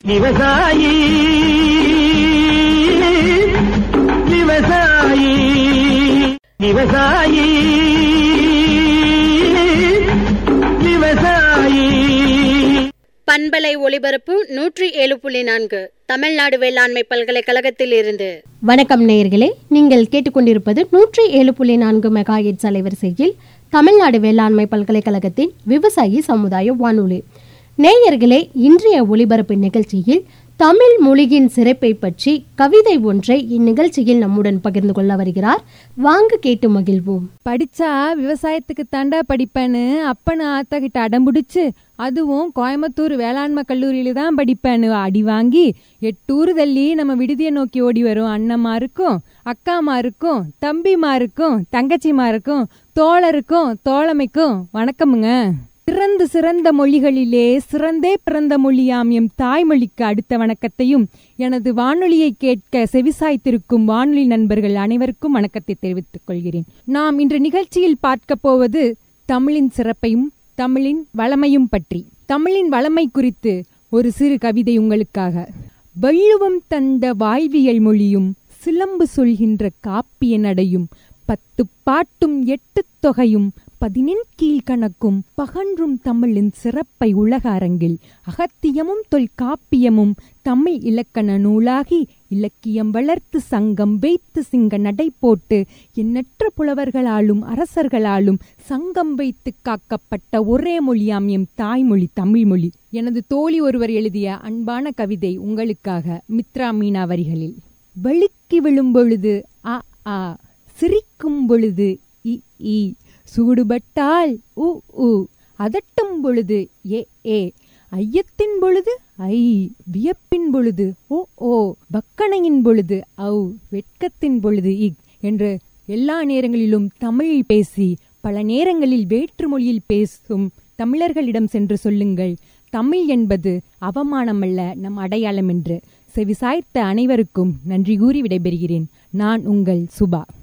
விவசாயி விவசாயி விவசாயி விவசாயி பண்பலை ஒலிபரப்பு நூற்றி ஏழு புள்ளி நான்கு தமிழ்நாடு வேளாண்மை பல்கலைக்கழகத்தில் இருந்து வணக்கம் நேயர்களே நீங்கள் கேட்டுக்கொண்டிருப்பது நூற்றி ஏழு புள்ளி நான்கு மெகா எட்ஸ் அலைவரிசையில் தமிழ்நாடு வேளாண்மை பல்கலைக்கழகத்தின் விவசாயி சமுதாய வானொலி நேயர்களே இன்றைய ஒளிபரப்பு நிகழ்ச்சியில் தமிழ் மொழியின் சிறப்பை பற்றி கவிதை ஒன்றை இந்நிகழ்ச்சியில் நம்முடன் பகிர்ந்து கொள்ள வருகிறார் வாங்க கேட்டு மகிழ்வோம் படிச்சா விவசாயத்துக்கு தாண்டா படிப்பேன்னு அப்பனு ஆத்தா கிட்ட அடம்பிடிச்சு அதுவும் கோயம்புத்தூர் வேளாண்மை கல்லூரியில தான் படிப்பேன்னு அடி வாங்கி எட்டூர் தள்ளி நம்ம விடுதியை நோக்கி ஓடி வரும் அண்ணம்மாருக்கும் அக்காமாருக்கும் தம்பிமாருக்கும் தங்கச்சிமாருக்கும் தோழருக்கும் தோழமைக்கும் வணக்கமுங்க சிறந்து சிறந்த மொழிகளிலே சிறந்தே பிறந்த மொழியாம் எம் தாய்மொழிக்கு அடுத்த வணக்கத்தையும் எனது வானொலியை கேட்க செவிசாய்த்திருக்கும் வானொலி நண்பர்கள் அனைவருக்கும் வணக்கத்தை தெரிவித்துக் கொள்கிறேன் நாம் இன்று நிகழ்ச்சியில் பார்க்க போவது தமிழின் சிறப்பையும் தமிழின் வளமையும் பற்றி தமிழின் வளமை குறித்து ஒரு சிறு கவிதை உங்களுக்காக வள்ளுவம் தந்த வாழ்வியல் மொழியும் சிலம்பு சொல்கின்ற காப்பிய நடையும் பத்து பாட்டும் எட்டு தொகையும் பதினெண் கீழ்கணக்கும் பகன்றும் தமிழின் சிறப்பை உலக அரங்கில் அகத்தியமும் தொல்காப்பியமும் தமிழ் இலக்கண நூலாகி இலக்கியம் வளர்த்து சங்கம் வைத்து சிங்க நடை போட்டு எண்ணற்ற புலவர்களாலும் அரசர்களாலும் சங்கம் வைத்து காக்கப்பட்ட ஒரே மொழியாம் எம் தாய்மொழி தமிழ்மொழி எனது தோழி ஒருவர் எழுதிய அன்பான கவிதை உங்களுக்காக மித்ரா மீனா வரிகளில் வழுக்கி விழும்பொழுது அ ஆ சிரிக்கும் பொழுது இ ஈ சூடுபட்டால் உ உ அதட்டும் பொழுது ஏ ஏ ஐயத்தின் பொழுது ஐ வியப்பின் பொழுது ஓ ஓ பக்கணையின் பொழுது ஔ வெட்கத்தின் பொழுது இக் என்று எல்லா நேரங்களிலும் தமிழில் பேசி பல நேரங்களில் வேற்று மொழியில் பேசும் தமிழர்களிடம் சென்று சொல்லுங்கள் தமிழ் என்பது அவமானமல்ல நம் அடையாளம் என்று செவிசாய்த்த அனைவருக்கும் நன்றி கூறி விடைபெறுகிறேன் நான் உங்கள் சுபா